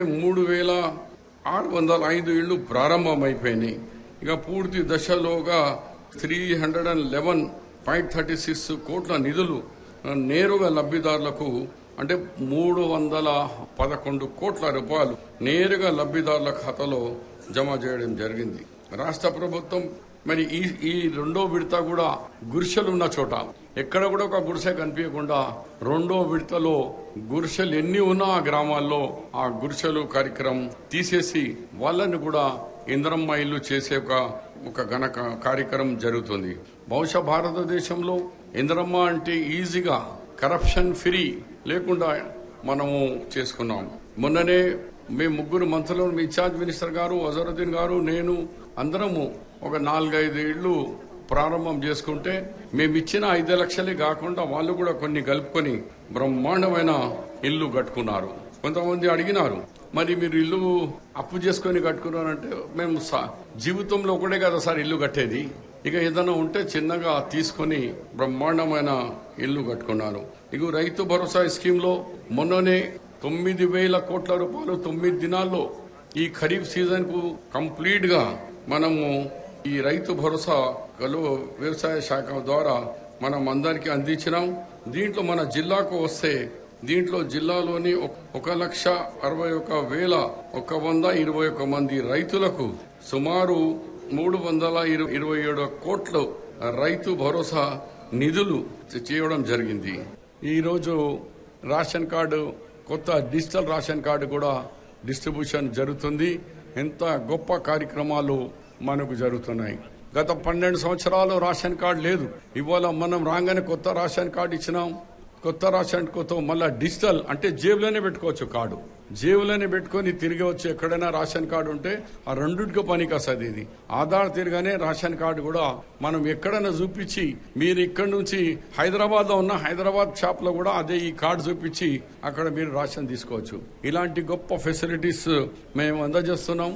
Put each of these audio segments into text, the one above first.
మూడు వేల ఆరు వందల ఐదు ఇళ్లు ప్రారంభమైపోయినాయి ఇక పూర్తి దశలోగా three hundred and eleven point thirty six కోట్ల నిధులు ఆ, నేరుగా లబ్ధిదారులకు అంటే మూడు వందల పదకొండు కోట్ల రూపాయలు నేరుగా లబ్ధిదారుల ఖాతాలో జమ చేయడం జరిగింది రాష్ట్ర ప్రభుత్వం మరి ఈ ఈ రెండో విడత కూడా గుడిసెలు ఉన్న చోట ఎక్కడ కూడా ఒక గుడిసె కనిపించకుండా రెండో విడతలో గుడిసెలు ఎన్ని ఉన్నా ఆ గ్రామాల్లో ఆ గుడిసెలు కార్యక్రమం తీసేసి వాళ్ళని కూడా ఇంద్రమ్మ ఇల్లు చేసే ఒక ఒక ఘన క- కార్యక్రమం జరుగుతుంది బహుశా భారతదేశంలో ఇంద్రమ్మ అంటే ఈజీగా కరప్షన్ ఫ్రీ లేకుండా మనము చేసుకున్నాం మొన్ననే మేము ముగ్గురు మంత్రులు మీ ఇన్ఛార్జ్ మినిస్టర్ గారు అజరుద్దీన్ గారు నేను అందరము ఒక నాలుగైదు ఇళ్లు ప్రారంభం చేసుకుంటే మేము ఇచ్చిన ఐదు లక్షలే కాకుండా వాళ్ళు కూడా కొన్ని కలుపుకొని బ్రహ్మాండమైన ఇల్లు కట్టుకున్నారు కొంతమంది అడిగినారు మరి మీరు ఇల్లు అప్పు చేసుకొని కట్టుకున్నారంటే మేము సా- జీవితంలో ఒకటే కదా సార్ ఇల్లు కట్టేది ఇక ఏదైనా ఉంటే చిన్నగా తీసుకొని బ్రహ్మాండమైన ఇల్లు కట్టుకున్నారు ఇక రైతు భరోసా స్కీమ్ లో మొన్ననే తొమ్మిది వేల కోట్ల రూపాయలు తొమ్మిది దినాల్లో ఈ ఖరీఫ్ సీజన్ కు కంప్లీట్ గా మనము ఈ రైతు భరోసా కలు వ్యవసాయ శాఖ ద్వారా మనం అందరికీ అందించినాం దీంట్లో మన జిల్లాకు వస్తే దీంట్లో జిల్లాలోని ఒక- ఒక లక్ష అరవై ఒక వేల ఒక వంద ఇరవై ఒక మంది రైతులకు సుమారు మూడు వందల ఇరు- ఇరవై ఏడు కోట్లు రైతు భరోసా నిధులు చేయడం జరిగింది ఈరోజు రేషన్ కార్డు కొత్త డిజిటల్ రేషన్ కార్డు కూడా డిస్ట్రిబ్యూషన్ జరుగుతుంది ఎంత గొప్ప కార్యక్రమాలు మనకు జరుగుతున్నాయి గత పన్నెండు సంవత్సరాలు రేషన్ కార్డు లేదు ఇవాళ మనం రాగానే కొత్త రేషన్ కార్డు ఇచ్చినాం కొత్త రేషన్ కొత్త మళ్ళా డిజిటల్ అంటే జేబులోనే పెట్టుకోవచ్చు కార్డు జేబులోనే పెట్టుకొని తిరిగి వచ్చి ఎక్కడైనా రేషన్ కార్డు ఉంటే ఆ రెండింటికి పనికి వస్తుంది ఇది ఆధార్ తిరగానే రేషన్ కార్డు కూడా మనం ఎక్కడైనా చూపించి మీరు ఇక్కడ నుంచి హైదరాబాద్ లో ఉన్న హైదరాబాద్ షాప్ లో కూడా అదే ఈ కార్డు చూపించి అక్కడ మీరు రేషన్ తీసుకోవచ్చు ఇలాంటి గొప్ప ఫెసిలిటీస్ మేము అందజేస్తున్నాం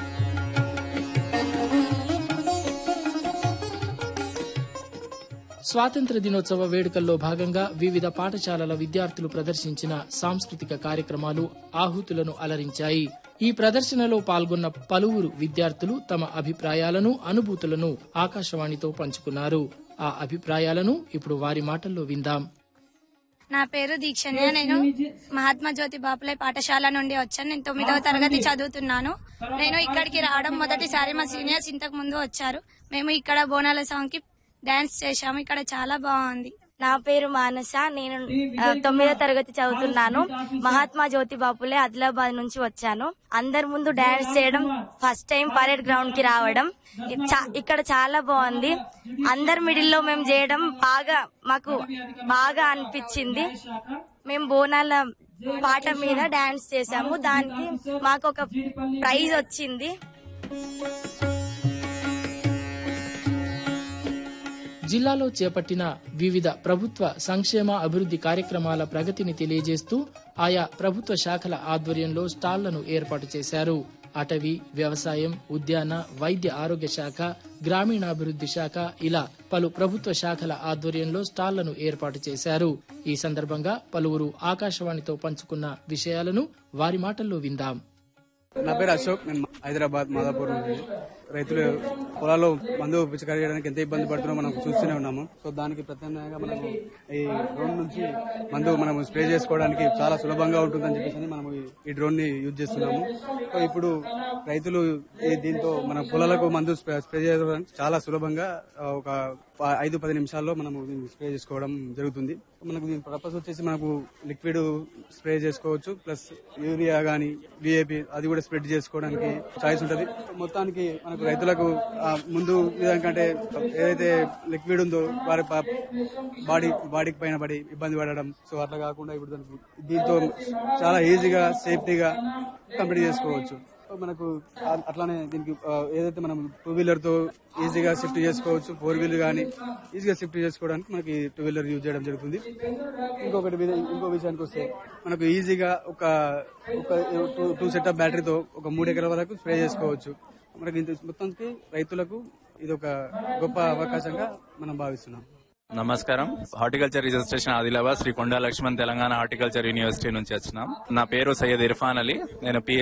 స్వాతంత్ర దినోత్సవ వేడుకల్లో భాగంగా వివిధ పాఠశాలల విద్యార్థులు ప్రదర్శించిన సాంస్కృతిక కార్యక్రమాలు ఆహుతులను అలరించాయి ఈ ప్రదర్శనలో పాల్గొన్న పలువురు విద్యార్థులు తమ అభిప్రాయాలను అనుభూతులను ఆకాశవాణితో పంచుకున్నారు ఆ అభిప్రాయాలను ఇప్పుడు వారి మాటల్లో విందాం నా పేరు దీక్షణ్య నేను మహాత్మా జ్యోతి బాపులే పాఠశాల నుండి వచ్చాను నేను తొమ్మిదవ తరగతి చదువుతున్నాను నేను ఇక్కడికి రావడం మొదటిసారి మా సీనియర్స్ ఇంతకు ముందు వచ్చారు మేము ఇక్కడ బోనాల సాంగ్ కి డాన్స్ చేశాము ఇక్కడ చాలా బాగుంది నా పేరు మానస నేను ఆ, తొమ్మిదో తరగతి చదువుతున్నాను మహాత్మా జ్యోతి బాపులే ఆదిలాబాద్ నుంచి వచ్చాను అందరి ముందు డాన్స్ చేయడం ఫస్ట్ టైం పరేడ్ గ్రౌండ్ కి రావడం ఇ- చా- ఇక్కడ చాలా బాగుంది అందరి మిడిల్ లో మేము చేయడం బాగా మాకు బాగా అనిపించింది మేము బోనాల పాట మీద డాన్స్ చేసాము దానికి మాకు ఒక ప్రైజ్ వచ్చింది జిల్లాలో చేపట్టిన వివిధ ప్రభుత్వ సంక్షేమ అభివృద్ధి కార్యక్రమాల ప్రగతిని తెలియజేస్తూ ఆయా ప్రభుత్వ శాఖల ఆధ్వర్యంలో స్టాళ్లను ఏర్పాటు చేశారు అటవీ వ్యవసాయం ఉద్యాన వైద్య ఆరోగ్య శాఖ గ్రామీణాభివృద్ధి శాఖ ఇలా పలు ప్రభుత్వ శాఖల ఆధ్వర్యంలో స్టాళ్లను ఏర్పాటు చేశారు ఈ సందర్భంగా పలువురు ఆకాశవాణితో పంచుకున్న విషయాలను వారి మాటల్లో విందాం నా పేరు అశోక్ నేను హైదరాబాద్ మాదాపూర్ నుండి రైతులు పొలాల్లో మందు పిచికారీ చేయడానికి ఎంత ఇబ్బంది పడుతున్నారో మనం చూస్తూనే ఉన్నాము సో దానికి ప్రత్యామ్నాయంగా మనము ఈ డ్రోన్ నుంచి మందు మనం స్ప్రే చేసుకోవడానికి చాలా సులభంగా ఉంటుందని చెప్పేసి మనం ఈ- ఈ డ్రోన్ ని యూజ్ చేస్తున్నాము సో ఇప్పుడు రైతులు ఈ దీంతో మన పొలాలకు మందు స్ప్రే స్ప్రే చేయడానికి చాలా సులభంగా ఆ, ఒక ప- ఐదు పది నిమిషాల్లో మనము దీన్ని స్ప్రే చేసుకోవడం జరుగుతుంది మనకు దీని పర్పస్ వచ్చేసి మనకు లిక్విడ్ స్ప్రే చేసుకోవచ్చు ప్లస్ యూరియా గానీ డిఏపి అది కూడా స్ప్రెడ్ చేసుకోవడానికి చాయిస్ ఉంటది మొత్తానికి మనకు రైతులకు ఆ, ముందు విధంగా ఏదైతే లిక్విడ్ ఉందో వారి ప- బాడీ బాడీకి పైన పడి ఇబ్బంది పడడం సో అట్లా కాకుండా ఇప్పుడు దానికి దీంతో చాలా ఈజీగా సేఫ్టీగా కంప్లీట్ చేసుకోవచ్చు సో మనకు ఆ- అట్లానే దీనికి ఆ, ఏదైతే మనం టూ వీలర్ తో ఈజీగా షిఫ్ట్ చేసుకోవచ్చు ఫోర్ వీలర్ కానీ ఈజీగా షిఫ్ట్ చేసుకోవడానికి మనకి టూ వీలర్ యూజ్ చేయడం జరుగుతుంది ఇంకొకటి విధ- ఇంకో విషయానికి వస్తే మనకు ఈజీగా ఒక ఒక టూ- టూ సెట్ ఆఫ్ బ్యాటరీతో ఒక మూడు ఎకరాల వరకు స్ప్రే చేసుకోవచ్చు మనకి ఇంత మొత్తానికి రైతులకు ఇది ఒక గొప్ప అవకాశంగా మనం భావిస్తున్నాం నమస్కారం horticulture research station Adilabad Shri Konda Lakshman Telangana horticulture university నుంచి వచ్చినాం నా పేరు సయ్యద్ ఇర్ఫాన్ అలీ నేను పి